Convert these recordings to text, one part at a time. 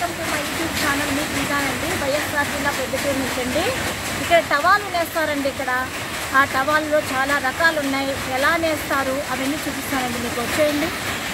welcome to my YouTube channel మీకు ఇదానండి వైఎస్ఆర్ జిల్లా పెద్దటూరు నుంచి అండి ఇక్కడ టవాలు నేస్తారండి ఇక్కడ ఆ టవాల్లో చాలా రకాలు ఉన్నాయి ఎలా నేస్తారు అవన్నీ చూపిస్తానండి మీకు వచ్చేయండి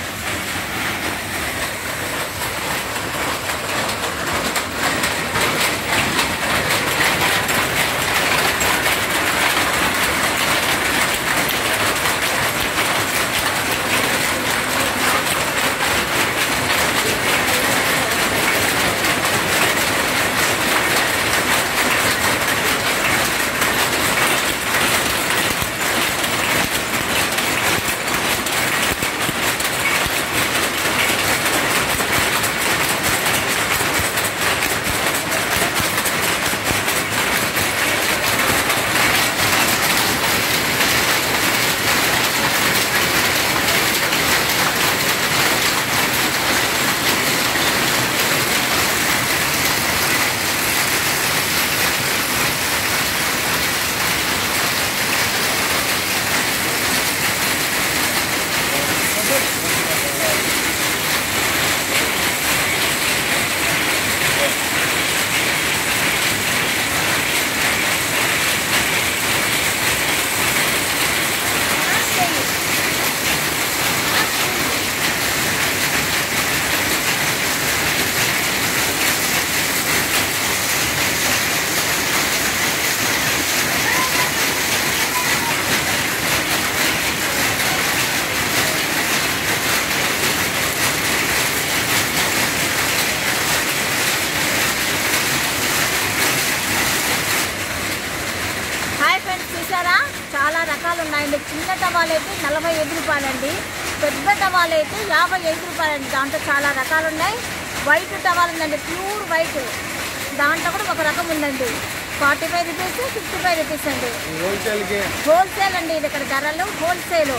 హాయ్ ఫ్రెండ్స్ చూసారా చాలా రకాలు ఉన్నాయండి చిన్న టవాలు అయితే నలభై ఐదు రూపాయలండి పెద్ద టవాలు అయితే యాభై ఐదు రూపాయలండి దాంట్లో చాలా రకాలు ఉన్నాయి వైట్ టవాల్ ఉందండి ప్యూర్ వైట్ దాంట్లో కూడా ఒక రకం ఉందండి forty five rupees fifty five rupees అండి హోల్సేల్కి హోల్సేల్ అండి ఇది ఇక్కడ ధరలు హోల్సేల్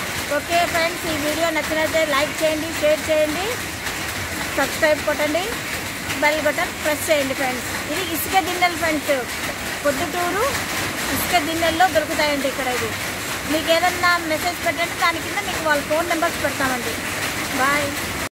ఓకే ఫ్రెండ్స్ ఈ వీడియో నచ్చినట్లయితే లైక్ చేయండి షేర్ చేయండి సబ్స్క్రైబ్ కొట్టండి బెల్ బటన్ ప్రెస్ చేయండి ఫ్రెండ్స్ ఇది ఇసుక దిన్నెలు ఫ్రెండ్స్ పొద్దుటూరు ఇసుక దిన్నెల్లో దొరుకుతాయండి ఇక్కడ ఇది మీకు ఏదన్నా మెసేజ్ పెట్టండి దాని కింద మీకు వాళ్ళ ఫోన్ నెంబర్స్ పెడతామండి బాయ్